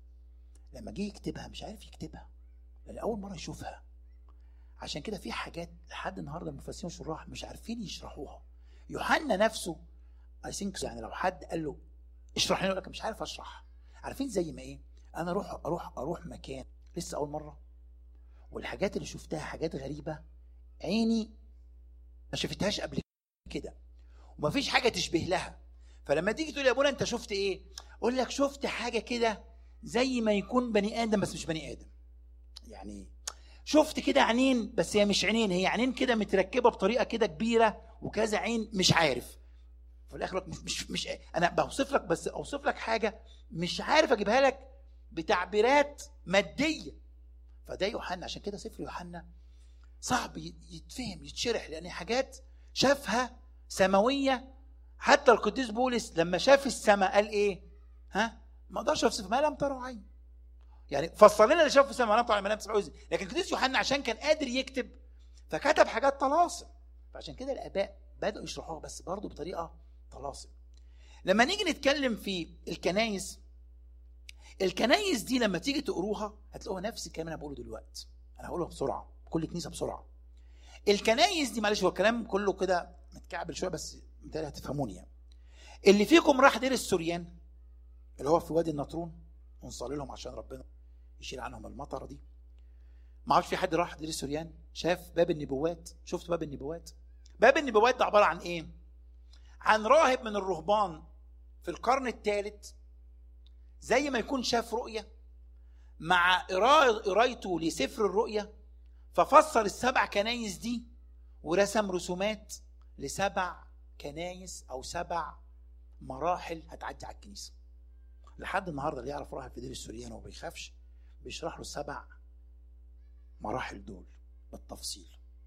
لما جه يكتبها مش عارف يكتبها لان اول مره يشوفها عشان كده في حاجات لحد النهارده المفسرين والشراح مش عارفين يشرحوها يوحنا نفسه اي ثينك يعني لو حد قال له اشرح لي يقول لك مش عارف اشرح عارفين زي ما ايه انا اروح اروح اروح مكان لسه اول مره والحاجات اللي شفتها حاجات غريبه عيني ما شفتهاش قبل كده ومفيش حاجه تشبه لها فلما تيجي تقول يا ابونا انت شفت ايه اقول لك شفت حاجه كده زي ما يكون بني ادم بس مش بني ادم يعني شفت كده عينين بس هي مش عينين هي عينين كده متركبه بطريقه كده كبيره وكذا عين مش عارف في الاخر مش مش, مش انا بوصف لك بس اوصف لك حاجه مش عارف اجيبها لك بتعبيرات ماديه فده يوحنا عشان كده سفر يوحنا صعب يتفهم يتشرح لان حاجات شافها سماويه حتى القديس بولس لما شاف السماء قال ايه ها ما اقدرش اوصف ما لم تروا عين يعني فسر لنا اللي شافه في السماء ما لم تروا عين ما لم تسمعوا لكن القديس يوحنا عشان كان قادر يكتب فكتب حاجات طلاسم فعشان كده الاباء بداوا يشرحوها بس برضه بطريقه طلاسم لما نيجي نتكلم في الكنايس الكنايس دي لما تيجي تقروها هتلاقوها نفس الكلام اللي انا بقوله دلوقتي انا هقولها بسرعه كل كنيسه بسرعه الكنايس دي معلش هو الكلام كله كده متكعبل شويه بس متهيألي هتفهموني يعني اللي فيكم راح دير السوريان اللي هو في وادي النطرون ونصلي لهم عشان ربنا يشيل عنهم المطره دي ما اعرفش في حد راح دير السوريان شاف باب النبوات شفت باب النبوات باب النبوات ده عباره عن ايه عن راهب من الرهبان في القرن الثالث زي ما يكون شاف رؤيه مع قرايته لسفر الرؤيا ففسر السبع كنايس دي ورسم رسومات لسبع كنايس او سبع مراحل هتعدي على الكنيسه لحد النهارده اللي يعرف راهب في دير السوريان وما بيخافش بيشرح له السبع مراحل دول بالتفصيل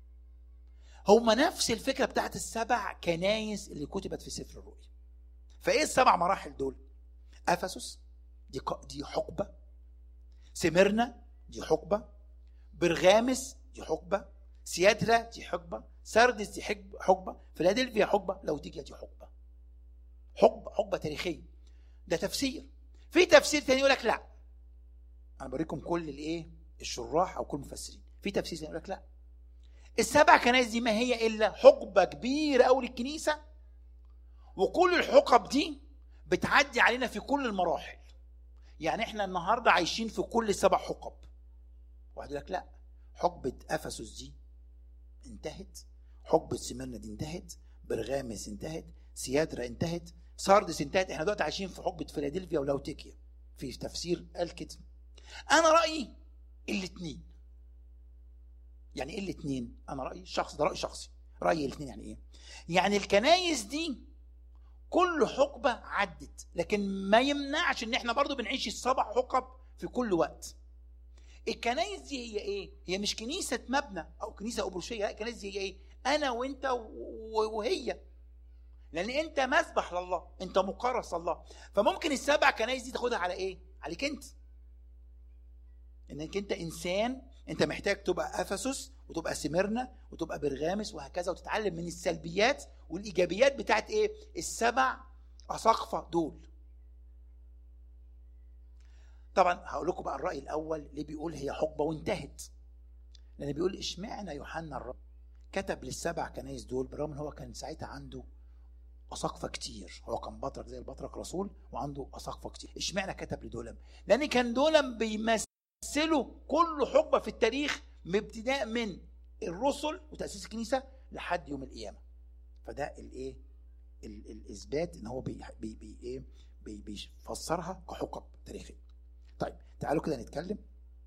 هما نفس الفكره بتاعت السبع كنايس اللي كتبت في سفر الرؤيا فايه السبع مراحل دول افسس دي دي حقبه سمرنا دي حقبه برغامس دي حقبه سيادرا دي حقبه سردس دي حقبه فيلادلفيا حقبه لوديكيا دي حقبه حقبه حقبه تاريخيه ده تفسير في تفسير تاني يقول لك لا انا بوريكم كل الايه الشراح او كل المفسرين في تفسير تاني يقول لك لا السبع كنائس دي ما هي الا حقبه كبيره قوي للكنيسه وكل الحقب دي بتعدي علينا في كل المراحل يعني احنا النهارده عايشين في كل سبع حقب واحد يقول لك لا حقبه افسس دي انتهت حقبه سمرنا دي انتهت برغامس انتهت سيادرا انتهت ساردس انتهت احنا دلوقتي عايشين في حقبه فيلادلفيا ولاوتيكيا في تفسير قال كده انا رايي الاثنين يعني ايه الاثنين انا رايي الشخص ده راي شخصي رايي الاثنين يعني ايه يعني الكنايس دي كل حقبه عدت لكن ما يمنعش ان احنا برضو بنعيش السبع حقب في كل وقت الكنايس دي هي ايه هي مش كنيسه مبنى او كنيسه ابروشيه لا الكنايس دي هي ايه انا وانت وهي لان انت مسبح لله انت مكرس الله فممكن السبع كنايس دي تاخدها على ايه عليك انت انك انت انسان انت محتاج تبقى افسس وتبقى سمرنا وتبقى برغامس وهكذا وتتعلم من السلبيات والايجابيات بتاعت ايه السبع اساقفه دول طبعا هقول لكم بقى الراي الاول ليه بيقول هي حقبه وانتهت لان بيقول اشمعنى يوحنا الرب كتب للسبع كنايس دول بالرغم ان هو كان ساعتها عنده اساقفه كتير هو كان بطرك زي البطرك رسول وعنده اساقفه كتير اشمعنى كتب لدولم لان كان دولم بيمثلوا كل حقبه في التاريخ بابتداء من الرسل وتاسيس الكنيسه لحد يوم القيامه فده الايه الاثبات ان هو بي بي بي ايه بي بيفسرها كحقب تاريخيه طيب تعالوا كده نتكلم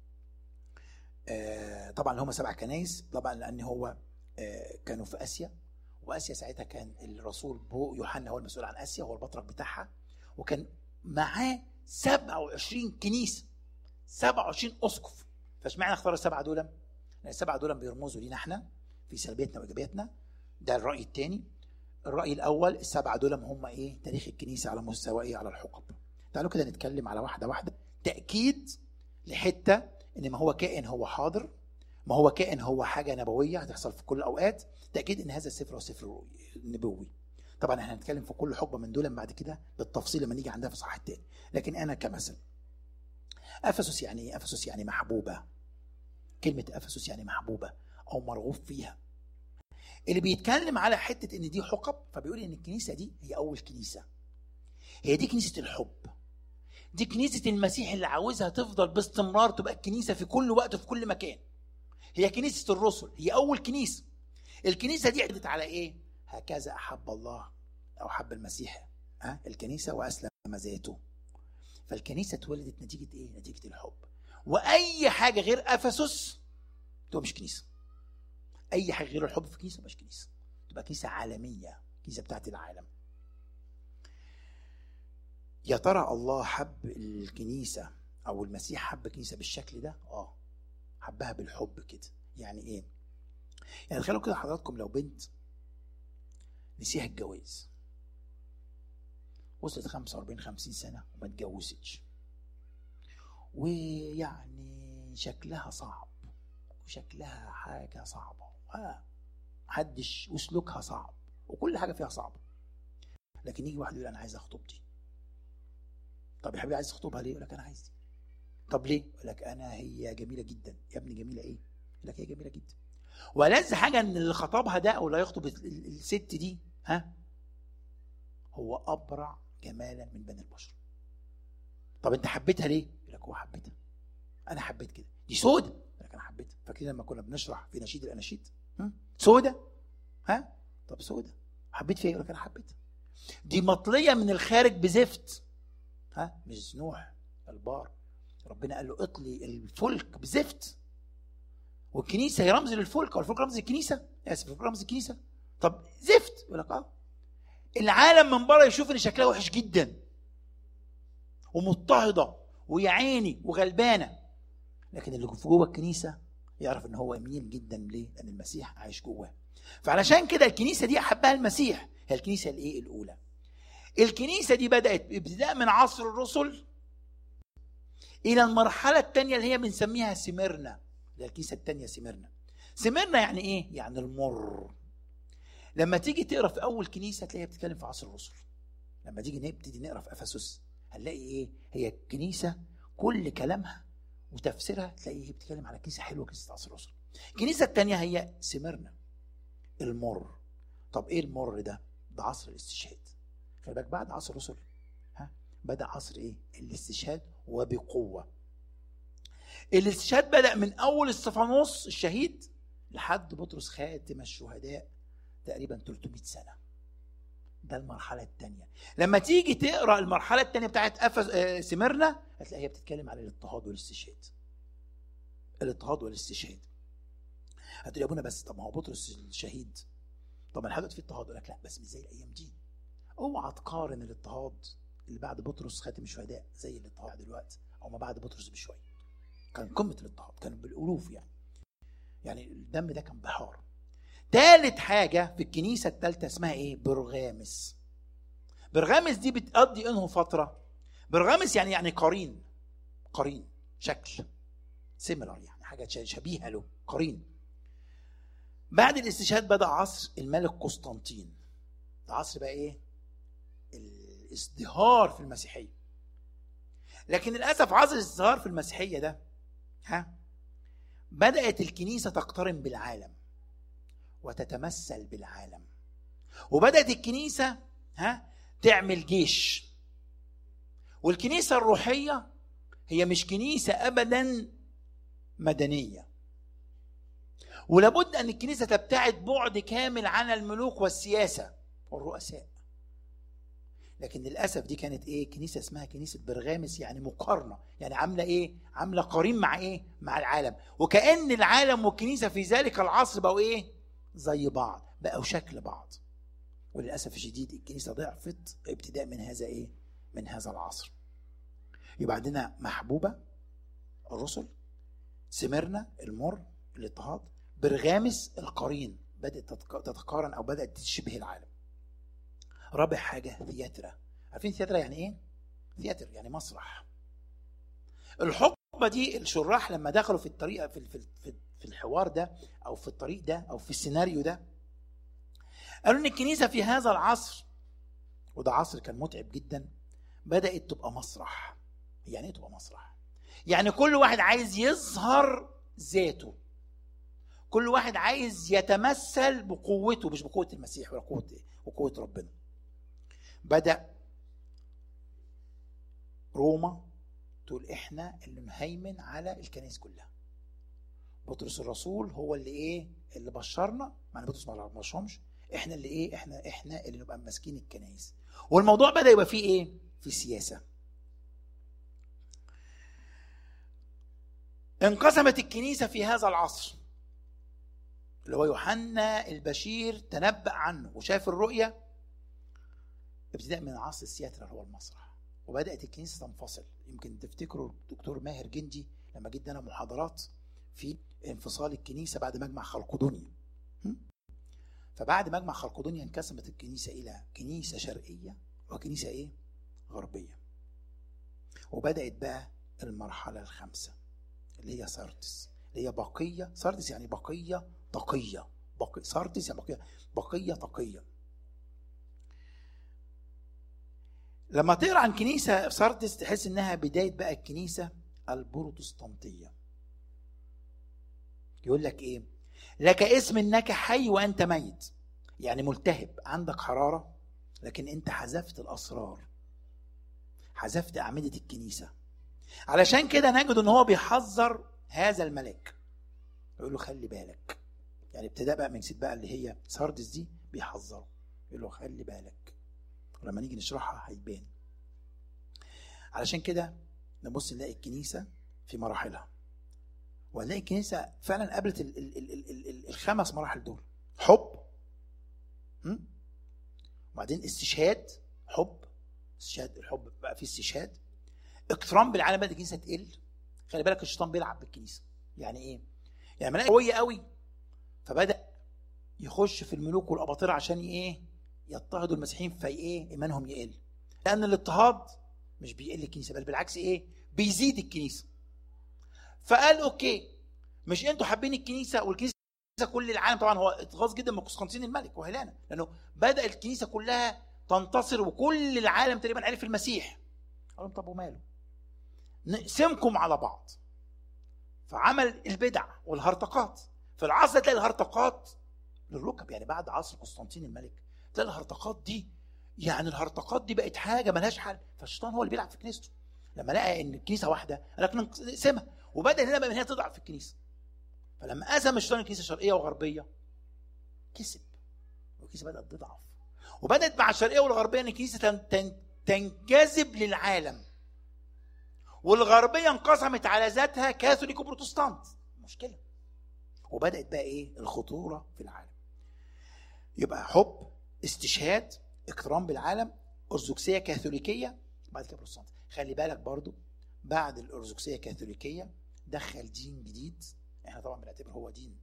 آه طبعا هم سبع كنايس طبعا لان هو آه كانوا في اسيا واسيا ساعتها كان الرسول بو يوحنا هو المسؤول عن اسيا هو البطرك بتاعها وكان معاه 27 كنيسه 27 اسقف فاشمعنى اختار السبعه دول؟ لان السبعه دول بيرمزوا لينا احنا في سلبيتنا وايجابياتنا ده الراي الثاني الراي الاول السبعه دول هم ايه؟ تاريخ الكنيسه على مستوى ايه؟ على الحقب تعالوا كده نتكلم على واحده واحده تاكيد لحته ان ما هو كائن هو حاضر ما هو كائن هو حاجه نبويه هتحصل في كل الاوقات تاكيد ان هذا السفر هو سفر نبوي طبعا احنا هنتكلم في كل حقبه من دول بعد كده بالتفصيل لما نيجي عندها في صح التاني لكن انا كمثل افسس يعني ايه افسس يعني محبوبه كلمه افسس يعني محبوبه او مرغوب فيها اللي بيتكلم على حته ان دي حقب فبيقول ان الكنيسه دي هي اول كنيسه هي دي كنيسه الحب دي كنيسه المسيح اللي عاوزها تفضل باستمرار تبقى الكنيسه في كل وقت في كل مكان هي كنيسه الرسل هي اول كنيسه الكنيسه دي عدت على ايه هكذا احب الله او حب المسيح ها الكنيسه واسلم ذاته فالكنيسه اتولدت نتيجه ايه نتيجه الحب واي حاجه غير افسس تبقى مش كنيسه اي حاجه غير الحب في كنيسه مش كنيسه تبقى كنيسه عالميه كنيسه بتاعت العالم يا ترى الله حب الكنيسه او المسيح حب الكنيسه بالشكل ده اه حبها بالحب كده يعني ايه يعني تخيلوا كده حضراتكم لو بنت نسيها الجواز وصلت 45 50 سنه وما اتجوزتش ويعني شكلها صعب وشكلها حاجه صعبه آه. محدش وسلوكها صعب وكل حاجه فيها صعبه لكن يجي واحد يقول انا عايز اخطب دي طب يا حبيبي عايز تخطبها ليه؟ يقول لك انا عايز دي طب ليه؟ يقول لك انا هي جميله جدا يا ابني جميله ايه؟ يقول لك هي جميله جدا ولذ حاجه ان اللي خطبها ده او اللي هيخطب الست دي ها هو ابرع جمالا من بني البشر طب انت حبيتها ليه؟ يقول لك هو حبيتها انا حبيت كده دي سودة يقول لك انا حبيتها فاكرين لما كنا بنشرح في نشيد الاناشيد سودة ها طب سودة حبيت فيها يقول لك انا حبيتها دي مطليه من الخارج بزفت ها مش نوح البار ربنا قال له اطلي الفلك بزفت والكنيسه هي رمز للفلك او الفلك رمز الكنيسه اسف الفلك رمز الكنيسه طب زفت يقول لك اه العالم من بره يشوف ان شكلها وحش جدا ومضطهده ويا عيني وغلبانه لكن اللي في جوه الكنيسه يعرف ان هو امين جدا ليه؟ لان المسيح عايش جواه. فعلشان كده الكنيسه دي احبها المسيح هي الكنيسه الايه؟ الاولى. الكنيسه دي بدات ابتداء من عصر الرسل الى المرحله الثانيه اللي هي بنسميها سمرنا اللي هي الكنيسه الثانيه سمرنا. سمرنا يعني ايه؟ يعني المر. لما تيجي تقرا في اول كنيسه تلاقيها بتتكلم في عصر الرسل. لما تيجي نبتدي نقرا في افسس هنلاقي ايه هي الكنيسه كل كلامها وتفسيرها تلاقيه هي بتتكلم على كنيسه حلوه كنيسه عصر الرسل الكنيسه الثانيه هي سمرنا المر طب ايه المر ده ده عصر الاستشهاد خلي بالك بعد عصر الرسل ها بدا عصر ايه الاستشهاد وبقوه الاستشهاد بدا من اول استفانوس الشهيد لحد بطرس خاتم الشهداء تقريبا 300 سنه ده المرحله الثانيه لما تيجي تقرا المرحله الثانيه بتاعت أفس... آه، سمرنا هتلاقيها بتتكلم على الاضطهاد والاستشهاد الاضطهاد والاستشهاد هتقول يا ابونا بس طب ما هو بطرس الشهيد طب ما لحد دلوقتي في اضطهاد اقول لك لا بس مش زي الايام دي اوعى تقارن الاضطهاد اللي بعد بطرس خاتم الشهداء زي الاضطهاد دلوقتي او ما بعد بطرس بشويه كان قمه الاضطهاد كان بالالوف يعني يعني الدم ده كان بحار ثالث حاجة في الكنيسة الثالثة اسمها ايه؟ برغامس. برغامس دي بتقضي انه فترة برغامس يعني يعني قرين قرين شكل سيميلر يعني حاجة شبيهة له قرين. بعد الاستشهاد بدأ عصر الملك قسطنطين. ده عصر بقى ايه؟ الازدهار في المسيحية. لكن للأسف عصر الازدهار في المسيحية ده ها بدأت الكنيسة تقترن بالعالم وتتمثل بالعالم وبدأت الكنيسة ها تعمل جيش والكنيسة الروحية هي مش كنيسة أبدا مدنية ولابد أن الكنيسة تبتعد بعد كامل عن الملوك والسياسة والرؤساء لكن للاسف دي كانت ايه كنيسه اسمها كنيسه برغامس يعني مقارنه يعني عامله ايه عامله قرين مع ايه مع العالم وكان العالم والكنيسه في ذلك العصر بقوا ايه زي بعض بقوا شكل بعض وللاسف الشديد الكنيسه ضعفت ابتداء من هذا ايه من هذا العصر يبقى عندنا محبوبه الرسل سمرنا المر الاضطهاد برغامس القرين بدات تتقارن او بدات تشبه العالم رابع حاجه ثياترا عارفين ثياترا يعني ايه ثياتر يعني مسرح الحقبه دي الشراح لما دخلوا في الطريقه في في في الحوار ده او في الطريق ده او في السيناريو ده قالوا ان الكنيسه في هذا العصر وده عصر كان متعب جدا بدات تبقى مسرح يعني ايه تبقى مسرح يعني كل واحد عايز يظهر ذاته كل واحد عايز يتمثل بقوته مش بقوه المسيح ولا قوه وقوه ربنا بدا روما تقول احنا اللي نهيمن على الكنائس كلها بطرس الرسول هو اللي ايه اللي بشرنا معنى بطرس ما بشرهمش احنا اللي ايه احنا احنا اللي نبقى ماسكين الكنائس والموضوع بدا يبقى فيه ايه في سياسه انقسمت الكنيسه في هذا العصر اللي هو يوحنا البشير تنبأ عنه وشاف الرؤيه ابتداء من عصر السياترا اللي هو المسرح وبدات الكنيسه تنفصل يمكن تفتكروا دكتور ماهر جندي لما جيت انا محاضرات في انفصال الكنيسه بعد مجمع خلقدونيا فبعد مجمع خلقدونيا انقسمت الكنيسه الى كنيسه شرقيه وكنيسه ايه غربيه وبدات بقى المرحله الخامسه اللي هي سارتس اللي هي بقيه سارتس يعني بقيه تقيه بقية سارتس يعني بقيه بقيه تقيه لما تقرا عن كنيسه سارتس تحس انها بدايه بقى الكنيسه البروتستانتيه يقول لك ايه لك اسم انك حي وانت ميت يعني ملتهب عندك حراره لكن انت حذفت الاسرار حذفت اعمده الكنيسه علشان كده نجد ان هو بيحذر هذا الملك يقول له خلي بالك يعني ابتداء بقى من سيد بقى اللي هي ساردس دي بيحذره يقول له خلي بالك ولما نيجي نشرحها هيبان علشان كده نبص نلاقي الكنيسه في مراحلها وهنلاقي الكنيسه فعلا قابلت ال ال ال ال ال الخمس مراحل دول حب وبعدين استشهاد حب استشهاد الحب بقى فيه استشهاد اقتران بالعالم بدات الكنيسه تقل خلي بالك الشيطان بيلعب بالكنيسه يعني ايه؟ يعني ملاك قويه قوي فبدا يخش في الملوك والاباطره عشان ايه؟ يضطهدوا المسيحيين في ايه؟ ايمانهم يقل لان الاضطهاد مش بيقل الكنيسه بل بالعكس ايه؟ بيزيد الكنيسه فقال اوكي مش انتوا حابين الكنيسه والكنيسه كل العالم طبعا هو اتغاظ جدا من قسطنطين الملك وهلانا لانه بدا الكنيسه كلها تنتصر وكل العالم تقريبا عرف المسيح قال لهم طب وماله نقسمكم على بعض فعمل البدع والهرطقات في العصر تلاقي الهرطقات للركب يعني بعد عصر قسطنطين الملك تلاقي الهرطقات دي يعني الهرطقات دي بقت حاجه ملهاش حل فالشيطان هو اللي بيلعب في كنيسته لما لقى ان الكنيسه واحده قال لك نقسمها وبدا هنا بقى من هنا تضعف في الكنيسه فلما قسم الشيطان الكنيسه شرقيه وغربيه كسب والكنيسه بدات تضعف وبدات مع الشرقيه والغربيه ان الكنيسه تنجذب للعالم والغربيه انقسمت على ذاتها كاثوليك وبروتستانت مشكله وبدات بقى ايه الخطوره في العالم يبقى حب استشهاد اقتران بالعالم ارثوذكسيه كاثوليكيه بعد كده بروتستانت خلي بالك برضو بعد الارثوذكسيه الكاثوليكيه دخل دين جديد احنا طبعا بنعتبر هو دين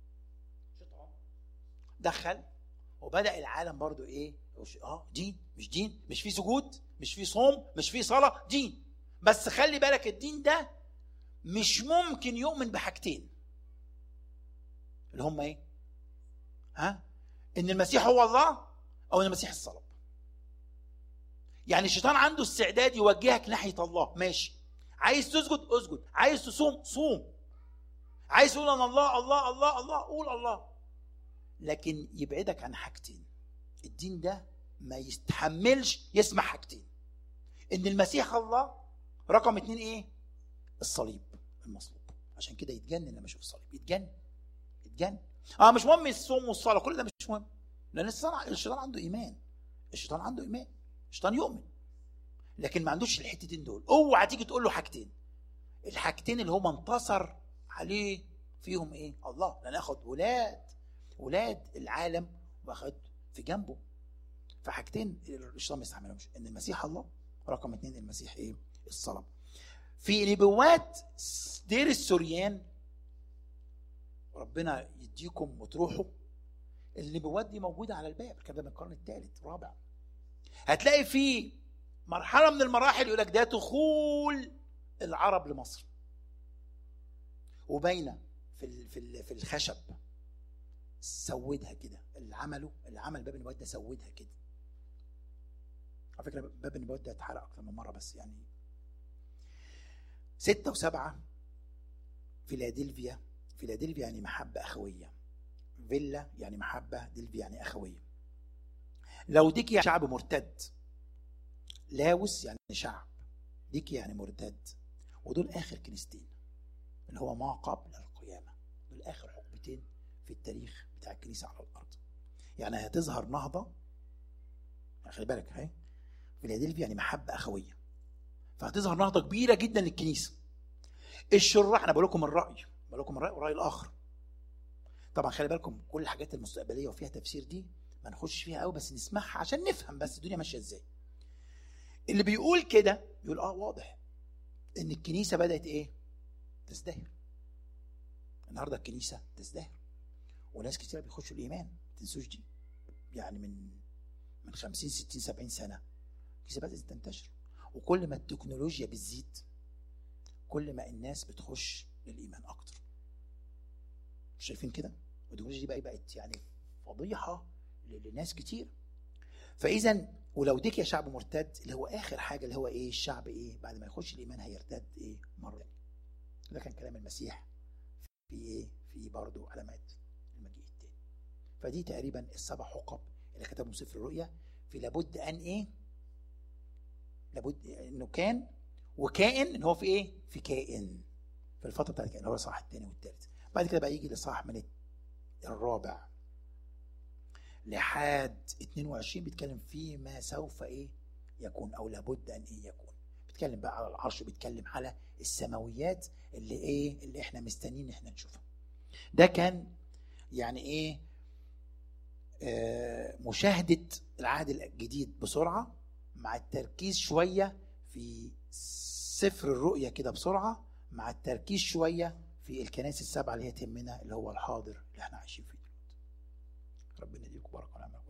دخل وبدا العالم برضو ايه اه دين مش دين مش في سجود مش في صوم مش في صلاه دين بس خلي بالك الدين ده مش ممكن يؤمن بحاجتين اللي هم ايه ها ان المسيح هو الله او ان المسيح الصلب يعني الشيطان عنده استعداد يوجهك ناحيه الله ماشي عايز تسجد اسجد عايز تصوم صوم عايز تقول انا الله الله الله الله قول الله لكن يبعدك عن حاجتين الدين ده ما يستحملش يسمع حاجتين ان المسيح الله رقم اتنين ايه الصليب المصلوب عشان كده يتجنن لما يشوف الصليب يتجنن يتجنن اه مش مهم الصوم والصلاه كل ده مش مهم لان الشيطان عنده ايمان الشيطان عنده ايمان الشيطان يؤمن لكن ما عندوش الحتتين دول اوعى تيجي تقول له حاجتين الحاجتين اللي هو انتصر عليه فيهم ايه الله لان اخد ولاد ولاد العالم واخد في جنبه فحاجتين الشيطان ما يستحملهمش ان المسيح الله رقم اثنين المسيح ايه الصلب في نبوات دير السوريان ربنا يديكم وتروحوا النبوات دي موجوده على الباب الكلام ده من القرن الثالث الرابع هتلاقي في مرحله من المراحل يقول لك ده دخول العرب لمصر وباينه في في في الخشب سودها كده اللي عمله اللي عمل باب النبوات ده سودها كده على فكره باب النبوات ده اتحرق اكتر من مره بس يعني ستة وسبعة فيلادلفيا فيلادلفيا يعني محبة أخوية فيلا يعني محبة دلفيا يعني أخوية لو ديكيا شعب مرتد لاوس يعني شعب ديكيا يعني مرتد ودول آخر كنيستين اللي هو ما قبل القيامة دول آخر حقبتين في التاريخ بتاع الكنيسة على الأرض يعني هتظهر نهضة خلي بالك اهي فيلادلفيا يعني محبة أخوية فهتظهر نهضة كبيرة جدا للكنيسة الشراح أنا بقول لكم الرأي بقول لكم الرأي والرأي الآخر طبعا خلي بالكم كل الحاجات المستقبلية وفيها تفسير دي ما نخش فيها قوي بس نسمعها عشان نفهم بس الدنيا ماشية ازاي اللي بيقول كده يقول اه واضح ان الكنيسة بدأت ايه تزدهر النهارده الكنيسة تزدهر وناس كتير بيخشوا الإيمان ما تنسوش دي يعني من من 50 60 70 سنة الكنيسة بدأت تنتشر وكل ما التكنولوجيا بتزيد كل ما الناس بتخش للايمان اكتر شايفين كده التكنولوجيا دي بقى بقت يعني فضيحه لناس كتير فاذا ولو ديك يا شعب مرتد اللي هو اخر حاجه اللي هو ايه الشعب ايه بعد ما يخش الايمان هيرتد ايه مره ده كان كلام المسيح في ايه في برضه علامات المجيء التاني فدي تقريبا السبع حقب اللي كتبهم سفر الرؤيا في لابد ان ايه لابد انه كان وكائن ان هو في ايه؟ في كائن في الفتره بتاعت كائن هو الصح الثاني والثالث بعد كده بقى يجي لصح من الرابع لحد 22 بيتكلم فيه ما سوف ايه يكون او لابد ان ايه يكون بيتكلم بقى على العرش وبيتكلم على السماويات اللي ايه اللي احنا مستنيين احنا نشوفها ده كان يعني ايه آه مشاهده العهد الجديد بسرعه مع التركيز شوية في سفر الرؤية كده بسرعة مع التركيز شوية في الكنائس السبعة اللي هي تهمنا اللي هو الحاضر اللي احنا عايشين فيه دلوقتي ربنا يديكم بركة ونعمة